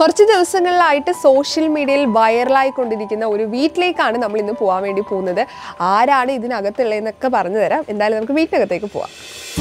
കുറച്ച് ദിവസങ്ങളിലായിട്ട് സോഷ്യൽ മീഡിയയിൽ വൈറലായിക്കൊണ്ടിരിക്കുന്ന ഒരു വീട്ടിലേക്കാണ് നമ്മൾ ഇന്ന് പോകാൻ വേണ്ടി പോകുന്നത് ആരാണ് ഇതിനകത്തുള്ളതെന്നൊക്കെ പറഞ്ഞു തരാം എന്തായാലും നമുക്ക് വീട്ടിനകത്തേക്ക് പോവാം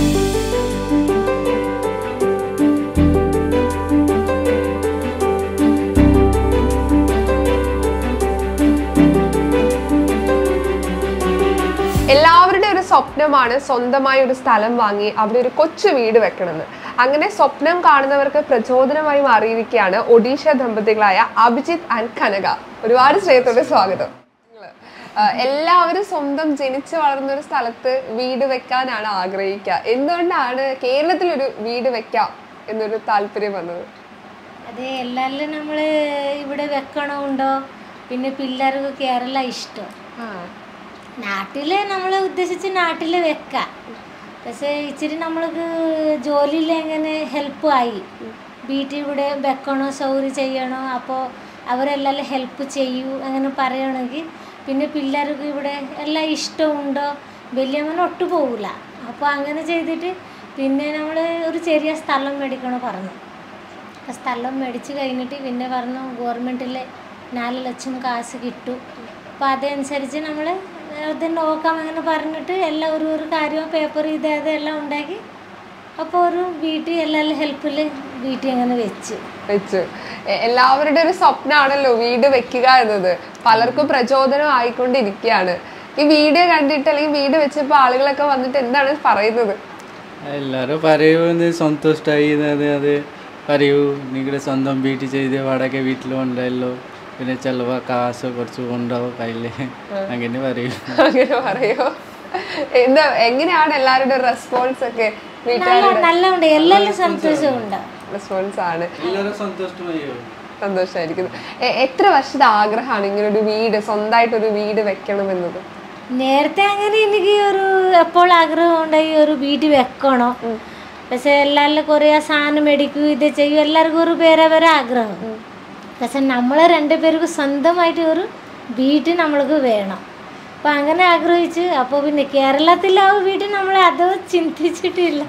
എല്ലാവരുടെ ഒരു സ്വപ്നമാണ് സ്വന്തമായി ഒരു സ്ഥലം വാങ്ങി അവിടെ ഒരു കൊച്ചു വീട് വെക്കണമെന്ന് അങ്ങനെ സ്വപ്നം കാണുന്നവർക്ക് പ്രചോദനമായി മാറിയിരിക്കുകയാണ് ഒഡീഷ ദമ്പതികളായ അഭിജിത്ത് ആൻഡ് കനക ഒരുപാട് സ്നേഹത്തോടെ സ്വാഗതം ആ, എല്ലാവരും സ്വന്തം ജനിച്ചു വളർന്ന ഒരു സ്ഥലത്ത് വീട് വെക്കാനാണ് ആഗ്രഹിക്കുക എന്തുകൊണ്ടാണ് കേരളത്തിലൊരു വീട് വെക്കാം എന്നൊരു താല്പര്യം വന്നത് അതെ എല്ലാവരും നമ്മൾ ഇവിടെ വെക്കണമുണ്ടോ പിന്നെ പിള്ളേർക്ക് കേരള ഇഷ്ടം നാട്ടിൽ നമ്മൾ ഉദ്ദേശിച്ച് നാട്ടിൽ വെക്കാം പക്ഷേ ഇച്ചിരി നമ്മൾക്ക് ജോലിയിൽ എങ്ങനെ ഹെൽപ്പ് ആയി വീട്ടിൽ ഇവിടെ വെക്കണോ സൗകര്യം ചെയ്യണോ അപ്പോൾ അവരെല്ലാം ഹെൽപ്പ് ചെയ്യൂ അങ്ങനെ പറയണമെങ്കിൽ പിന്നെ പിള്ളേർക്ക് ഇവിടെ എല്ലാം ഇഷ്ടമുണ്ടോ വലിയമ്മൻ ഒട്ടു പോകില്ല അപ്പോൾ അങ്ങനെ ചെയ്തിട്ട് പിന്നെ നമ്മൾ ഒരു ചെറിയ സ്ഥലം മേടിക്കണോ പറഞ്ഞു ആ സ്ഥലം മേടിച്ച് കഴിഞ്ഞിട്ട് പിന്നെ പറഞ്ഞു ഗവൺമെൻറ്റിൽ നാല് ലക്ഷം കാശ് കിട്ടും അപ്പോൾ അതനുസരിച്ച് നമ്മൾ അത് നോക്കാം അങ്ങനെ പറഞ്ഞിട്ട് എല്ലാം ഒരു ഒരു കാര്യവും പേപ്പർ ഇത് അത് എല്ലാം ഉണ്ടാക്കി അപ്പോൾ ഒരു വീട്ടിൽ എല്ലാവരും ഹെൽപ്പിൽ വീട്ടിൽ അങ്ങനെ വെച്ച് വെച്ചു എ- എല്ലാവരുടെ ഒരു സ്വപ്നമാണല്ലോ വീട് വെക്കുക എന്നത് പലർക്കും പ്രചോദനം ആയിക്കൊണ്ടിരിക്കുകയാണ് ഈ വീഡിയോ കണ്ടിട്ട് അല്ലെങ്കിൽ വീട് വെച്ചപ്പോൾ ആളുകളൊക്കെ വന്നിട്ട് എന്താണ് പറയുന്നത് എല്ലാവരും പറയുമെന്ന് സന്തോഷമായി അത് അത് പറയൂ നിങ്ങളുടെ സ്വന്തം വീട്ടിൽ ചെയ്ത് വാടക വീട്ടിലുണ്ടല്ലോ പിന്നെ ചിലവ് കാശ് കുറച്ച് ഉണ്ടാവും കയ്യിൽ അങ്ങനെ പറയൂ അങ്ങനെ പറയോ എന്താ എങ്ങനെയാണ് എല്ലാവരുടെ റെസ്പോൺസ് ഒക്കെ നല്ല വീട്ടുകാരുടെ നല്ല ഉണ്ട് എല്ലാവരും സന്തോഷമുണ്ട് റെസ്പോൺസ് ആണ് എല്ലാവരും സന്തോഷമായോ സന്തോഷമായിരിക്കുന്നത് എ- എത്ര വർഷത്തെ ആഗ്രഹമാണ് ഇങ്ങനെ ഒരു വീട് സ്വന്തമായിട്ട് ഒരു വീട് വെക്കണമെന്നത് നേരത്തെ അങ്ങനെ എനിക്ക് ഒരു എപ്പോൾ ആഗ്രഹം ഉണ്ടായി ഒരു വീട്ടിൽ വെക്കണം പക്ഷെ എല്ലാവരും കുറേ സാധനം മേടിക്കും ഇത് ചെയ്യും എല്ലാവർക്കും ഒരു വേറെ വേറെ ആഗ്രഹം പക്ഷെ നമ്മൾ രണ്ടുപേർക്ക് സ്വന്തമായിട്ട് ഒരു വീട് നമ്മൾക്ക് വേണം അപ്പം അങ്ങനെ ആഗ്രഹിച്ച് അപ്പോൾ പിന്നെ കേരളത്തിലെ ആ വീട്ടിൽ നമ്മൾ അത് ചിന്തിച്ചിട്ടില്ല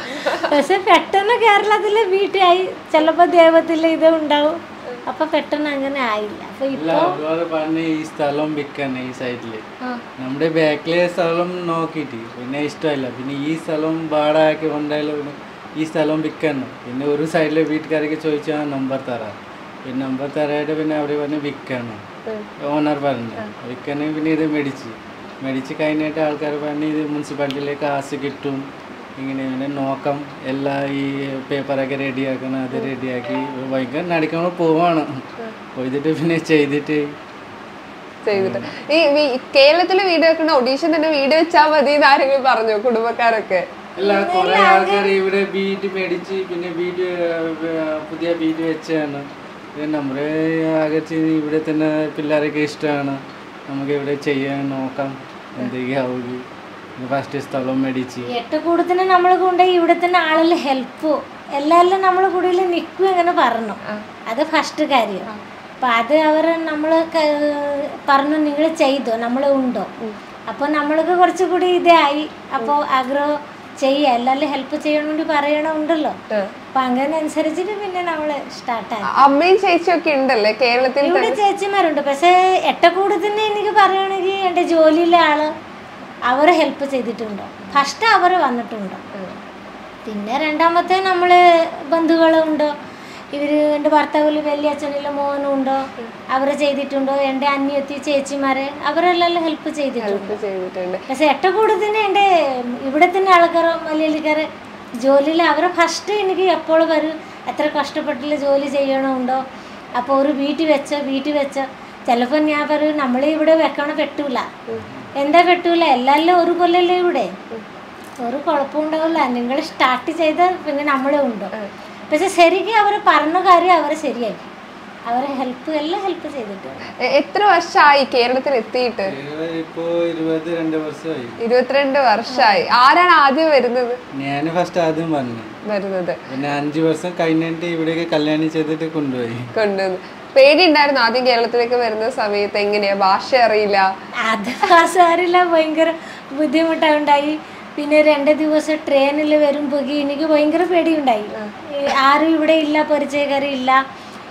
പക്ഷെ പെട്ടെന്ന് കേരളത്തിലെ വീട്ടിലായി ചിലപ്പോൾ ദൈവത്തിലെ ഇത് ഉണ്ടാവും അപ്പോൾ പെട്ടെന്ന് അങ്ങനെ ആയില്ല അപ്പോൾ ഇല്ല ഇപ്പോൾ ഒരുപാട് പറഞ്ഞ് ഈ സ്ഥലം വിൽക്കാൻ ഈ സൈഡിൽ നമ്മുടെ ബാക്കിലെ സ്ഥലം നോക്കിയിട്ട് പിന്നെ ഇഷ്ടമില്ല പിന്നെ ഈ സ്ഥലം വാടകയ്ക്ക് കൊണ്ടായാലും പിന്നെ ഈ സ്ഥലം വിൽക്കണം പിന്നെ ഒരു സൈഡിലെ വീട്ടുകാർക്ക് ചോദിച്ചാൽ നമ്പർ തരാം പിന്നെ നമ്പർ തരായിട്ട് പിന്നെ അവർ പറഞ്ഞ് വിൽക്കണം ഓണർ പറഞ്ഞു വിൽക്കണേ പിന്നെ ഇത് മേടിച്ച് മേടിച്ച് കഴിഞ്ഞിട്ട് ആൾക്കാർ പറഞ്ഞ് ഇത് മുനിസിപ്പാലിറ്റിയിലേക്ക് കാശ് കിട്ടും ഇങ്ങനെ ഇങ്ങനെ നോക്കാം എല്ലാ ഈ പേപ്പറൊക്കെ റെഡിയാക്കണം അത് റെഡിയാക്കി ഭയങ്കര നടിക്കുമ്പോൾ പോവാണ് പോയിട്ട് പിന്നെ ചെയ്തിട്ട് ചെയ്തിട്ട് ഈ വീ- കേരളത്തിലെ വീട് വെക്കുന്ന ഒഡീഷൻ തന്നെ വീട് വെച്ചാൽ മതി എന്ന് ആരെങ്കിലും പറഞ്ഞു കുടുംബക്കാരൊക്കെ അല്ല കുറെ ആൾക്കാർ ഇവിടെ വീട് മേടിച്ച് പിന്നെ വീട് ഏർ, പുതിയ വീട് വെച്ചാണ് പിന്നെ നമ്മുടെ അകത്ത് ഇവിടെ തന്നെ പിള്ളേരൊക്കെ ഇഷ്ടമാണ് നമുക്ക് ഇവിടെ ചെയ്യാൻ നോക്കാം എന്തൊക്കെ ആവുക ഫസ്റ്റ് സ്ഥലം മേടിച്ച് എട്ടക്കൂടത്തിന് നമ്മൾ കൊണ്ടുപോയി ഇവിടെ തന്നെ ആളെല്ലാം ഹെൽപ്പ് എല്ലാവരും നമ്മൾ കൂടെ നിൽക്കും അങ്ങനെ പറഞ്ഞു അത് ഫസ്റ്റ് കാര്യം അപ്പം അത് അവർ നമ്മൾ പറഞ്ഞു നിങ്ങൾ ചെയ്തോ നമ്മൾ ഉണ്ടോ അപ്പോൾ നമ്മൾക്ക് കുറച്ചുകൂടി ഇതായി അപ്പോൾ ആഗ്രഹം ചെയ്യുക എല്ലാവരും ഹെൽപ്പ് ചെയ്യണം വേണ്ടി പറയണമുണ്ടല്ലോ അപ്പം അങ്ങനെ അനുസരിച്ചിട്ട് പിന്നെ നമ്മൾ സ്റ്റാർട്ടായി അമ്മയും ചേച്ചിയും ഒക്കെ ഉണ്ടല്ലേ കേരളത്തിൽ ഇവിടെ ചേച്ചിമാരുണ്ട് പക്ഷേ എട്ടക്കൂടത്തിന് എനിക്ക് പറയുകയാണെങ്കിൽ എൻ്റെ ജോലിയിലെ ആള് അവർ ഹെൽപ്പ് ചെയ്തിട്ടുണ്ട് ഫസ്റ്റ് അവർ വന്നിട്ടുണ്ട് പിന്നെ രണ്ടാമത്തെ നമ്മൾ ബന്ധുക്കളുണ്ടോ ഇവർ എൻ്റെ ഭർത്താവിൽ വലിയച്ഛനിലെ മോനും ഉണ്ടോ അവർ ചെയ്തിട്ടുണ്ടോ എൻ്റെ അന്യത്തി ചേച്ചിമാരെ അവരെല്ലാം ഹെൽപ്പ് ചെയ്തിട്ടുണ്ട് ചെയ്തിട്ടുണ്ട് പക്ഷെ എട്ടക്കൂടത്തിന് എൻ്റെ ഇവിടെ തന്നെ ആൾക്കാർ മലയാളിക്കാർ ജോലിയിൽ അവർ ഫസ്റ്റ് എനിക്ക് എപ്പോഴും വരും എത്ര കഷ്ടപ്പെട്ടില്ല ജോലി ചെയ്യണമുണ്ടോ അപ്പോൾ ഒരു വീട്ടിൽ വെച്ചോ വീട്ടിൽ വെച്ചോ ചിലപ്പോൾ ഞാൻ പറയും നമ്മൾ ഇവിടെ വെക്കണ പെട്ടൂല എന്താ പെട്ടൂല എല്ലാവരും ഒരു കൊല്ലല്ലേ ഇവിടെ ഒരു കുഴപ്പമുണ്ടാവില്ല നിങ്ങൾ സ്റ്റാർട്ട് ചെയ്താൽ പിന്നെ നമ്മളെ ഉണ്ടോ പക്ഷെ ശരിക്കും അവർ പറഞ്ഞ കാര്യം അവർ ശരിയാക്കി അവരെ ഹെൽപ്പ് എല്ലാം ഹെൽപ്പ് ചെയ്തിട്ടുണ്ട് എ- എത്ര വർഷമായി കേരളത്തിൽ എത്തിയിട്ട് ഇപ്പോൾ ഇരുപത് രണ്ട് വർഷമായി ഇരുപത്തിരണ്ട് വർഷമായി ആരാണ് ആദ്യം വരുന്നത് ഞാൻ ഫസ്റ്റ് ആദ്യം പറഞ്ഞു വരുന്നത് പിന്നെ അഞ്ച് വർഷം കഴിഞ്ഞിട്ട് ഇവിടേക്ക് കല്യാണം ചെയ്തിട്ട് കൊണ്ടുപോയി കൊണ്ടുവന്ന് പേടി ഉണ്ടായിരുന്നു ആദ്യം കേരളത്തിലേക്ക് വരുന്ന സമയത്ത് എങ്ങനെയാ ഭാഷ അറിയില്ല അത് ആസാരില്ല ഭയങ്കര ബുദ്ധിമുട്ടുണ്ടായി പിന്നെ രണ്ട് ദിവസം ട്രെയിനിൽ വരുമ്പോൾ എനിക്ക് ഭയങ്കര പേടിയുണ്ടായി ഈ ആരും ഇവിടെ ഇല്ല പരിചയക്കാരില്ല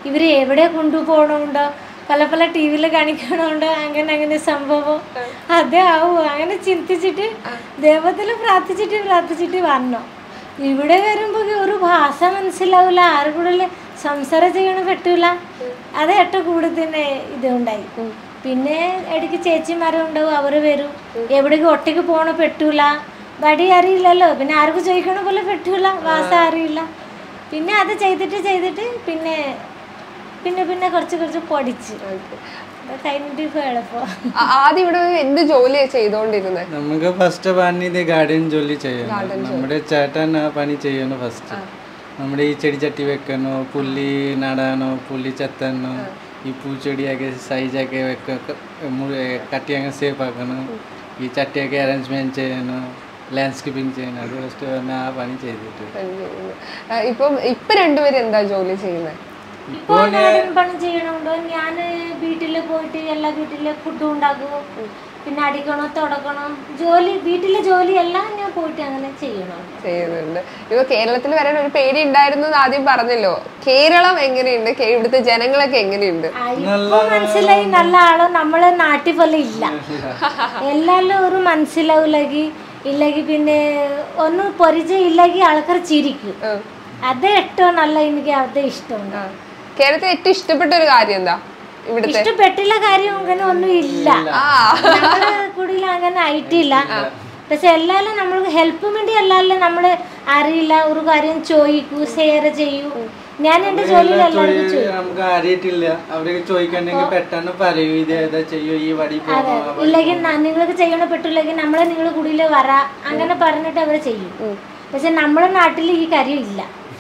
ഇവർ എവിടെ കൊണ്ടുപോകണമുണ്ടോ പല പല ടി വിയിൽ കാണിക്കണമുണ്ടോ അങ്ങനെ അങ്ങനെ സംഭവം അതേ ആവൂ അങ്ങനെ ചിന്തിച്ചിട്ട് ദൈവത്തിൽ പ്രാർത്ഥിച്ചിട്ട് പ്രാർത്ഥിച്ചിട്ട് വന്നു ഇവിടെ വരുമ്പോൾ ഒരു ഭാഷ മനസ്സിലാവില്ല ആരും കൂടെ സംസാരം ചെയ്യണ പറ്റൂല അത് ഏറ്റവും കൂടുതൽ ഇതുണ്ടായി പിന്നെ ഇടയ്ക്ക് ചേച്ചിമാരും ഉണ്ടാവും അവർ വരും എവിടേക്ക് ഒറ്റയ്ക്ക് പോകണ പറ്റൂല വടി അറിയില്ലല്ലോ പിന്നെ ആർക്കും ചോദിക്കണ പോലെ പറ്റൂല ഭാഷ അറിയില്ല പിന്നെ അത് ചെയ്തിട്ട് ചെയ്തിട്ട് പിന്നെ പിന്നെ പിന്നെ കുറച്ച് കുറച്ച് പഠിച്ച് അത് കഴിഞ്ഞിട്ട് ഇപ്പോൾ എളുപ്പം ആ- ആദ്യം ഇവിടെ എന്ത് ജോലിയാ ചെയ്തോണ്ടിരുന്നത് നമുക്ക് ഫസ്റ്റ് പണി ഇത് ഗാർഡൻ ജോലി ചെയ്യണം നമ്മുടെ ചേട്ടൻ ആ പണി ചെയ്യണം ഫസ്റ്റ് നമ്മുടെ ഈ ചെടി ചട്ടി വെക്കണോ പുല്ലി നടാനോ പുല്ലി ചെത്തണോ ഈ പൂച്ചെടിയൊക്കെ സൈസൊക്കെ വെക്ക കട്ടി അങ്ങ് സേഫ് ആക്കണം ഈ ചട്ടിയൊക്കെ അറേഞ്ച്മെന്റ് ചെയ്യണം ലാൻഡ്സ്കേപ്പിംഗ് ചെയ്യണം അത് ഫസ്റ്റ് പറഞ്ഞാൽ ആ പണി ചെയ്തിട്ട് ആ, ഇപ്പം ഇപ്പൊ രണ്ടുപേരും എന്താ ജോലി ചെയ്യുന്നത് ഇപ്പോൾ നാടൻ പണി ചെയ്യണമുണ്ടോ ഞാൻ വീട്ടിൽ പോയിട്ട് എല്ലാ വീട്ടിലെ ഫുഡും ഉണ്ടാക്കും പിന്നെ അടിക്കണം തുടക്കണം ജോലി വീട്ടിലെ ജോലിയെല്ലാം ഞാൻ പോയിട്ട് അങ്ങനെ ചെയ്യണമുണ്ട് ചെയ്യുന്നുണ്ട് ഇപ്പൊ കേരളത്തിൽ വരാൻ ഒരു പേടി ഉണ്ടായിരുന്നു എന്ന് ആദ്യം പറഞ്ഞല്ലോ കേരളം എങ്ങനെയുണ്ട് കേ- ഇവിടുത്തെ ജനങ്ങളൊക്കെ എങ്ങനെയുണ്ട് ആ, ഇപ്പൊ മനസ്സിലായി നല്ല ആളോ നമ്മളെ നാട്ടിൽ പോലെ ഇല്ല എല്ലാരും ഒരു മനസ്സിലാവില്ലെങ്കിൽ ഇല്ലെങ്കിൽ പിന്നെ ഒന്നും പരിചയം ഇല്ലെങ്കിൽ ആൾക്കാർ ചിരിക്കും ഉം. അത് ഏറ്റവും നല്ല എനിക്ക് അത് ഇഷ്ടമുണ്ട് ആ. കേരളത്തിൽ ഏറ്റവും ഇഷ്ടപ്പെട്ട ഒരു കാര്യം എന്താ ഇവിടുത്തെ ഇഷ്ടപ്പെട്ടില്ല കാര്യം അങ്ങനെ ഒന്നും ഇല്ല ആ നമ്മള് കൂടുതൽ അങ്ങനെ ആയിട്ടില്ല പക്ഷെ എല്ലാവരും നമ്മൾക്ക് ഹെൽപ്പ് വേണ്ടി എല്ലാവരും നമ്മൾ അറിയില്ല ഒരു കാര്യം ചോദിക്കൂ ഷെയർ ചെയ്യൂ ഞാൻ എൻ്റെ ജോലിയിൽ എല്ലാവർക്കും ചോദിക്കും നമുക്ക് അറിയത്തില്ല അവർക്ക് ചോദിക്കണമെങ്കിൽ പെട്ടെന്ന് പറയൂ ഇത് ഏതാ ചെയ്യൂ ഈ വടി പോകണോ ആ വഴി ഇല്ലെങ്കിൽ ന- നിങ്ങൾക്ക് ചെയ്യണ പറ്റില്ലെങ്കിൽ നമ്മളെ നിങ്ങൾ കൂടിയിൽ വര അങ്ങനെ പറഞ്ഞിട്ട് അവർ ചെയ്യും പക്ഷെ നമ്മുടെ നാട്ടിൽ ഈ കാര്യം ഇല്ല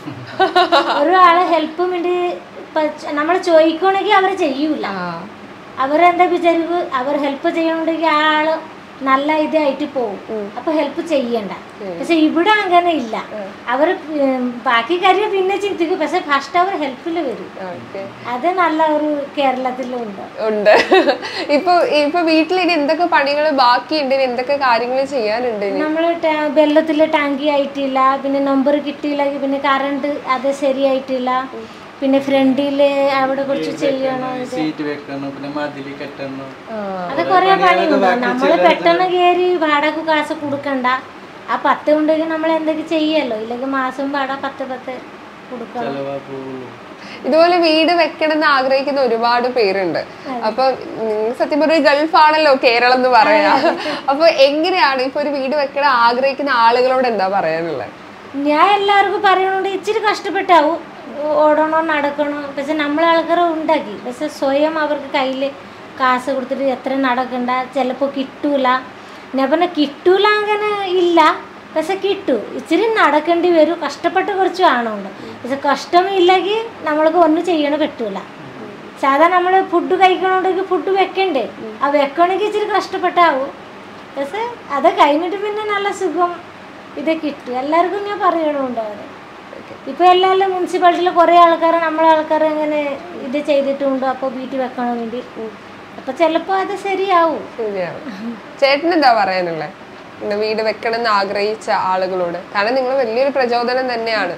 ഒരാളെ ഹെൽപ്പ് വേണ്ടി നമ്മൾ ചോദിക്കണമെങ്കിൽ അവർ ചെയ്യൂല ആ. അവരെന്താ വിചാരിക്കും അവർ ഹെൽപ്പ് ചെയ്യണമെങ്കിൽ ആ ആള് നല്ല ഇതായിട്ട് പോകും അപ്പൊ ഹെൽപ്പ് ചെയ്യണ്ട പക്ഷെ ഇവിടെ അങ്ങനെ ഇല്ല അവർ ബാക്കി കാര്യം പിന്നെ ചിന്തിക്കും പക്ഷെ ഫസ്റ്റ് അവർ ഹെൽപ്പിൽ വരും ഓക്കെ അത് നല്ല ഒരു കേരളത്തിലുണ്ട് ഉണ്ട് ഇപ്പൊ ഇപ്പൊ വീട്ടിൽ ഇനി എന്തൊക്കെ പണികൾ ബാക്കിയുണ്ട് ഇനി എന്തൊക്കെ കാര്യങ്ങൾ ചെയ്യാനുണ്ട് ഇനി നമ്മൾ വെള്ളത്തിൽ ടാങ്കി ആയിട്ടില്ല പിന്നെ നമ്പർ കിട്ടിയില്ല പിന്നെ കറണ്ട് അത് ശരിയായിട്ടില്ല പിന്നെ ഫ്രണ്ടിൽ അവിടെ കുറച്ച് ചെയ്യണം സീറ്റ് വെക്കണം പിന്നെ മതില് കെട്ടണം അത് കുറെ പണിയുണ്ട് നമ്മൾ പെട്ടെന്ന് കയറി വാടക കാശ് കൊടുക്കണ്ട ആ പത്ത് ഉണ്ടെങ്കിൽ നമ്മൾ എന്തൊക്കെ ചെയ്യല്ലോ ഇല്ലെങ്കിൽ മാസം വാടക പത്ത് പത്ത് കൊടുക്കണം ചെലവാ പോവുള്ളൂ ഇതുപോലെ വീട് വെക്കണം എന്ന് ആഗ്രഹിക്കുന്ന ഒരുപാട് പേരുണ്ട് അപ്പൊ നിങ്ങൾ സത്യം പറഞ്ഞ ഗൾഫ് ആണല്ലോ കേരളം എന്ന് പറയാ അപ്പൊ എങ്ങനെയാണ് ഇപ്പൊ ഒരു വീട് വെക്കണം ആഗ്രഹിക്കുന്ന ആളുകളോട് എന്താ പറയാനുള്ളത് ഞാൻ എല്ലാവർക്കും പറയണോണ്ട് ഇച്ചിരി കഷ്ടപ്പെട്ടാവും ഓടണോ നടക്കണോ പക്ഷെ നമ്മളെ ആൾക്കാർ ഉണ്ടാക്കി പക്ഷെ സ്വയം അവർക്ക് കയ്യിൽ കാശ് കൊടുത്തിട്ട് എത്ര നടക്കണ്ട ചിലപ്പോൾ കിട്ടൂല ഞാൻ പറഞ്ഞ കിട്ടൂല അങ്ങനെ ഇല്ല പക്ഷെ കിട്ടൂ ഇച്ചിരി നടക്കേണ്ടി വരും കഷ്ടപ്പെട്ട് കുറച്ച് ആണുണ്ട് പക്ഷെ കഷ്ടമില്ലെങ്കിൽ നമ്മൾക്ക് ഒന്നും ചെയ്യണ പറ്റൂല സാധാരണ നമ്മൾ ഫുഡ് കഴിക്കണമെങ്കിൽ ഫുഡ് വെക്കണ്ടേ ആ വെക്കണമെങ്കിൽ ഇച്ചിരി കഷ്ടപ്പെട്ടാവും പക്ഷെ അത് കഴിഞ്ഞിട്ട് പിന്നെ നല്ല സുഖം ഇത് കിട്ടും എല്ലാവർക്കും ഞാൻ പറയണമുണ്ട് അവിടെ ഇപ്പൊ എല്ലാവരും മുനിസിപ്പാലിറ്റിയിൽ കുറേ ആൾക്കാർ നമ്മളെ ആൾക്കാർ അങ്ങനെ ഇത് ചെയ്തിട്ടുണ്ട് അപ്പോൾ വീട്ടിൽ വെക്കണം വേണ്ടി അപ്പൊ ചിലപ്പോൾ അത് ശരിയാവും ശരിയാണ് ചേട്ടൻ എന്താ പറയാനുള്ളത് ഇങ്ങനെ വീട് വെക്കണം എന്ന് ആഗ്രഹിച്ച ആളുകളോട് കാരണം നിങ്ങൾ വലിയൊരു പ്രചോദനം തന്നെയാണ്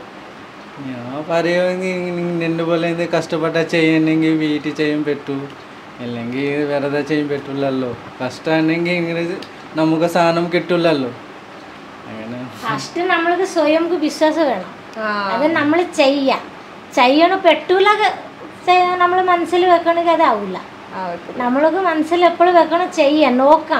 ഞാൻ പറയുമെങ്കിൽ എൻ്റെ പോലെ ഇത് കഷ്ടപ്പെട്ടാൽ ചെയ്യണമെങ്കിൽ വീട്ടിൽ ചെയ്യാൻ പറ്റൂ അല്ലെങ്കിൽ വെറുതെ ചെയ്യാൻ പറ്റില്ലല്ലോ കഷ്ടമാണെങ്കിൽ ഇങ്ങനെ ഇത് നമുക്ക് സാധനം കിട്ടില്ലല്ലോ അങ്ങനെ ഫസ്റ്റ് നമ്മൾക്ക് സ്വയം വിശ്വാസം വേണം ആ അത് നമ്മൾ ചെയ്യാം ചെയ്യണം പെട്ടൂല നമ്മൾ മനസ്സിൽ വെക്കണമെങ്കിൽ അതാവില്ല ആ, okay. നമ്മൾക്ക് മനസ്സിൽ എപ്പോഴും വെക്കണം ചെയ്യാം നോക്കാം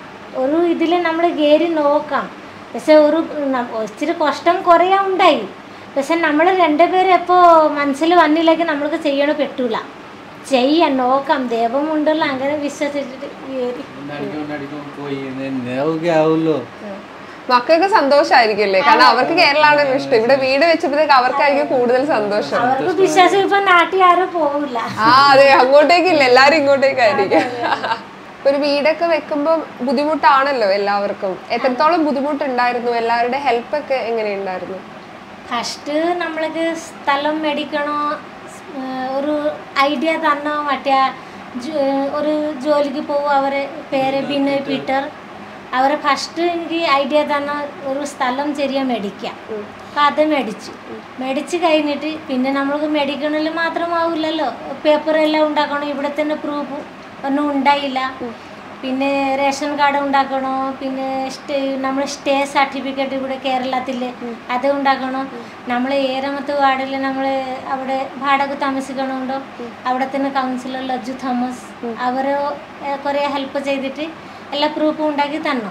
ഒരു ഇതിൽ നമ്മൾ കയറി നോക്കാം പക്ഷെ ഒരു ന- ഇച്ചിരി കഷ്ടം കുറേ ഉണ്ടായി പക്ഷെ നമ്മൾ രണ്ടുപേരും എപ്പോൾ മനസ്സിൽ വന്നില്ലെങ്കിൽ നമ്മൾക്ക് ചെയ്യണ പറ്റൂല ചെയ്യാം നോക്കാം ദൈവമുണ്ടല്ലോ അങ്ങനെ വിശ്വസിച്ചിട്ട് കയറി അടിക്കും അടിക്കും പോയി എന്താവുക ആവുമല്ലോ മക്കൾക്ക് സന്തോഷമായിരിക്കില്ലേ കാരണം അവർക്ക് കേരളമാണല്ലോ ഇഷ്ടം ഇവിടെ വീട് വെച്ചപ്പോഴത്തേക്ക് അവർക്കായിരിക്കും കൂടുതൽ സന്തോഷം അവർക്ക് വിശ്വാസം ഇപ്പൊ നാട്ടിൽ ആരും പോവില്ല ആ അതെ അങ്ങോട്ടേക്കില്ല എല്ലാരും ഇങ്ങോട്ടേക്കായിരിക്കും ഒരു വീടൊക്കെ വെക്കുമ്പോ ബുദ്ധിമുട്ടാണല്ലോ എല്ലാവർക്കും എത്രത്തോളം ബുദ്ധിമുട്ടുണ്ടായിരുന്നു എല്ലാവരുടെ ഹെൽപ്പ് ഒക്കെ എങ്ങനെയുണ്ടായിരുന്നു ഫസ്റ്റ് നമ്മൾക്ക് സ്ഥലം മേടിക്കണോ ഏഹ് ഒരു ഐഡിയ തന്നോ മറ്റേ ജോ- ഒരു ജോലിക്ക് പോകും അവരെ പേര് ബിനോയ് പീറ്റർ അവരെ ഫസ്റ്റ് എനിക്ക് ഐഡിയ തന്ന ഒരു സ്ഥലം ചെറിയ മേടിക്കാം അപ്പം അത് മേടിച്ചു മേടിച്ച് കഴിഞ്ഞിട്ട് പിന്നെ നമ്മൾക്ക് മെഡിക്കണിൽ മാത്രമാവില്ലല്ലോ പേപ്പറെല്ലാം ഉണ്ടാക്കണം ഇവിടെ തന്നെ പ്രൂഫ് ഒന്നും ഉണ്ടായില്ല പിന്നെ റേഷൻ കാർഡ് ഉണ്ടാക്കണോ പിന്നെ സ്റ്റേ നമ്മൾ സ്റ്റേ സർട്ടിഫിക്കറ്റ് ഇവിടെ കേരളത്തിൽ അത് ഉണ്ടാക്കണം നമ്മൾ ഏഴാമത്തെ വാർഡിൽ നമ്മൾ അവിടെ വാടക താമസിക്കണമുണ്ടോ അവിടെ തന്നെ കൗൺസിലർ ലജ്ജു തോമസ് അവർ കുറേ ഹെൽപ്പ് ചെയ്തിട്ട് എല്ലാ പ്രൂഫും ഉണ്ടാക്കി തന്നു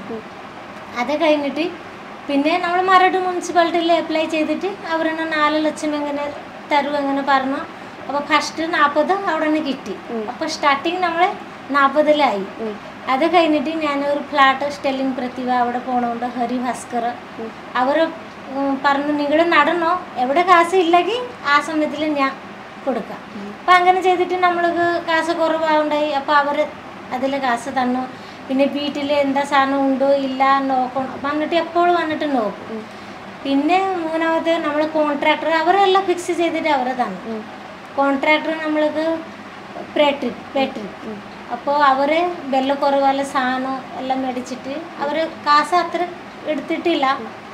അത് കഴിഞ്ഞിട്ട് പിന്നെ നമ്മൾ മരട് മുനിസിപ്പാലിറ്റിയിൽ അപ്ലൈ ചെയ്തിട്ട് അവരെന്നെ നാല് ലക്ഷം എങ്ങനെ തരും എങ്ങനെ പറഞ്ഞു അപ്പോൾ ഫസ്റ്റ് നാൽപ്പത് അവിടെ നിന്ന് കിട്ടി അപ്പോൾ സ്റ്റാർട്ടിങ് നമ്മൾ നാൽപ്പതിലായി അത് കഴിഞ്ഞിട്ട് ഞാനൊരു ഫ്ലാറ്റ് സ്റ്റെല്ലിംഗ് പ്രതിഭ അവിടെ പോണോണ്ട് ഹരി ഭാസ്കർ അവർ പറഞ്ഞു നിങ്ങൾ നടന്നോ എവിടെ കാശ് ഇല്ലെങ്കിൽ ആ സമയത്തിൽ ഞാൻ കൊടുക്കാം അപ്പം അങ്ങനെ ചെയ്തിട്ട് നമ്മൾക്ക് കാശ് കുറവാണ്ടായി അപ്പോൾ അവർ അതിൽ കാശ് തന്നു പിന്നെ വീട്ടിൽ എന്താ സാധനം ഉണ്ടോ ഇല്ല നോക്കണം വന്നിട്ട് എപ്പോഴും വന്നിട്ട് നോക്കും പിന്നെ മൂന്നാമത് നമ്മൾ കോൺട്രാക്ടർ അവരെല്ലാം ഫിക്സ് ചെയ്തിട്ട് അവരെ തന്നു കോൺട്രാക്ടർ നമ്മൾക്ക് പേട്രിക് പേട്രിക് അപ്പോൾ അവർ വില കുറവുള്ള സാധനം എല്ലാം മേടിച്ചിട്ട് അവർ കാശ് അത്ര എടുത്തിട്ടില്ല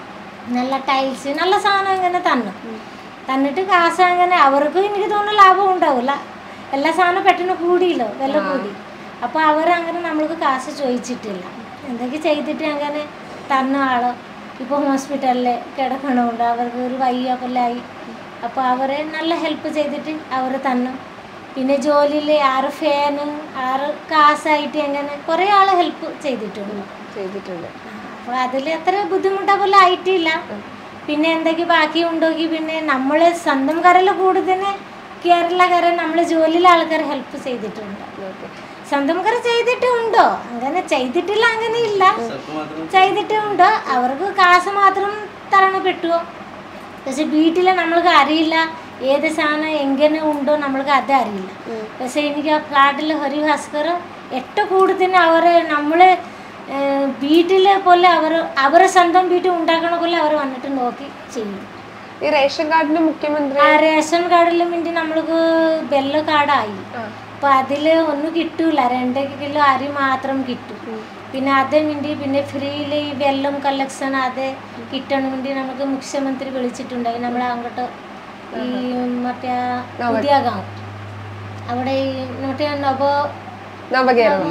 നല്ല ടൈൽസ് നല്ല സാധനം ഇങ്ങനെ തന്നു തന്നിട്ട് കാശ് അങ്ങനെ അവർക്കും എനിക്ക് തോന്നുന്നു ലാഭം ഉണ്ടാവില്ല എല്ലാ സാധനം പെട്ടെന്ന് കൂടിയല്ലോ വില കൂടി അപ്പോൾ അവരങ്ങനെ നമ്മൾക്ക് കാശ് ചോദിച്ചിട്ടില്ല എന്തൊക്കെ ചെയ്തിട്ട് അങ്ങനെ തന്ന ആള് ഇപ്പോൾ ഹോസ്പിറ്റലിൽ കിടക്കണമുണ്ട് അവർക്ക് ഒരു വയ്യൊക്കെല്ലായി അപ്പോൾ അവരെ നല്ല ഹെൽപ്പ് ചെയ്തിട്ട് അവർ തന്നു പിന്നെ ജോലിയിൽ ആറ് ഫാന് ആറ് കാശായിട്ട് അങ്ങനെ കുറേ ആൾ ഹെൽപ്പ് ചെയ്തിട്ടുണ്ട് ചെയ്തിട്ടുണ്ട് അപ്പോൾ അതിൽ അത്ര ബുദ്ധിമുട്ടൊക്കെ ആയിട്ടില്ല പിന്നെ എന്തൊക്കെ ബാക്കി ഉണ്ടോക്കി പിന്നെ നമ്മൾ സ്വന്തം കരയിൽ കൂടുതൽ കേരളക്കാരൻ നമ്മൾ ജോലിയിലെ ആൾക്കാർ ഹെൽപ്പ് ചെയ്തിട്ടുണ്ട് ഓക്കെ സ്വന്തം കര ചെയ്തിട്ടുണ്ടോ അങ്ങനെ ചെയ്തിട്ടില്ല അങ്ങനെ ഇല്ല സ്വപ്പം മാത്രം ചെയ്തിട്ടുണ്ടോ അവർക്ക് കാശ് മാത്രം തരണ പെട്ടുവോ പക്ഷെ വീട്ടിൽ നമ്മൾക്ക് അറിയില്ല ഏത് സാധനം എങ്ങനെ ഉണ്ടോ നമ്മൾക്ക് അത് അറിയില്ല പക്ഷെ എനിക്ക് ആ ഫ്ലാറ്റിൽ ഹരിഭാസ്കർ ഏറ്റവും കൂടുതൽ അവരെ നമ്മൾ വീട്ടിലെ പോലെ അവർ അവരെ സ്വന്തം വീട്ടിൽ ഉണ്ടാക്കണ പോലെ അവർ വന്നിട്ട് നോക്കി ചെയ്യും ഈ റേഷൻ കാർഡിന് മുഖ്യമന്ത്രി ആ റേഷൻ കാർഡിൽ വേണ്ടി നമ്മൾക്ക് വെള്ള കാർഡായി അപ്പൊ അതില് ഒന്നും കിട്ടൂല രണ്ട് കിലോ അരി മാത്രം കിട്ടും പിന്നെ അതേ വേണ്ടി പിന്നെ ഫ്രീയിൽ ഈ വെള്ളം കളക്ഷൻ അത് കിട്ടണം വേണ്ടി നമുക്ക് മുഖ്യമന്ത്രി വിളിച്ചിട്ടുണ്ടായി നമ്മളെ അങ്ങോട്ട് ഈ മറ്റേ പുതിയ ഗാവ് അവിടെ ഈ മറ്റേ നവ നവകേരളം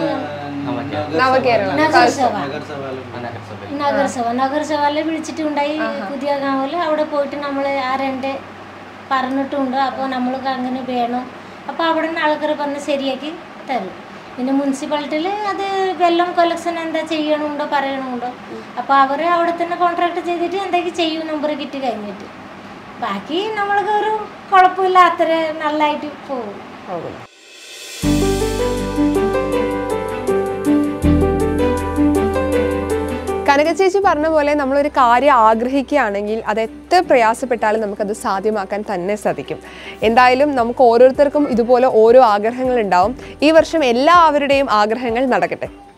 നവകേരളം നഗരസഭ നഗരസഭ നഗരസഭ നഗരസഭയിലെ വിളിച്ചിട്ടുണ്ടായി പുതിയ ഗാവില് അവിടെ പോയിട്ട് നമ്മൾ ആ രണ്ട് പറഞ്ഞിട്ടുണ്ട് അപ്പോൾ നമ്മൾക്ക് അങ്ങനെ വേണം അപ്പോൾ അവിടെ നിന്ന് ആൾക്കാർ പറഞ്ഞ് ശരിയാക്കി തരും പിന്നെ മുനിസിപ്പാലിറ്റിയിൽ അത് വെള്ളം കൊലക്ഷൻ എന്താ ചെയ്യണമുണ്ടോ പറയണമുണ്ടോ അപ്പോൾ അവർ അവിടെ തന്നെ കോൺട്രാക്ട് ചെയ്തിട്ട് എന്തൊക്കെ ചെയ്യും നമ്പർ കിട്ടി കഴിഞ്ഞിട്ട് ബാക്കി നമ്മൾക്ക് ഒരു കുഴപ്പമില്ല അത്ര നല്ലതായിട്ട് പോകും പോകുന്നു കനക ചേച്ചി പറഞ്ഞ പോലെ നമ്മളൊരു കാര്യം ആഗ്രഹിക്കുകയാണെങ്കിൽ അത് എത്ര പ്രയാസപ്പെട്ടാലും നമുക്കത് സാധ്യമാക്കാൻ തന്നെ സാധിക്കും എന്തായാലും നമുക്ക് ഓരോരുത്തർക്കും ഇതുപോലെ ഓരോ ആഗ്രഹങ്ങൾ ഉണ്ടാവും ഈ വർഷം എല്ലാവരുടെയും ആഗ്രഹങ്ങൾ നടക്കട്ടെ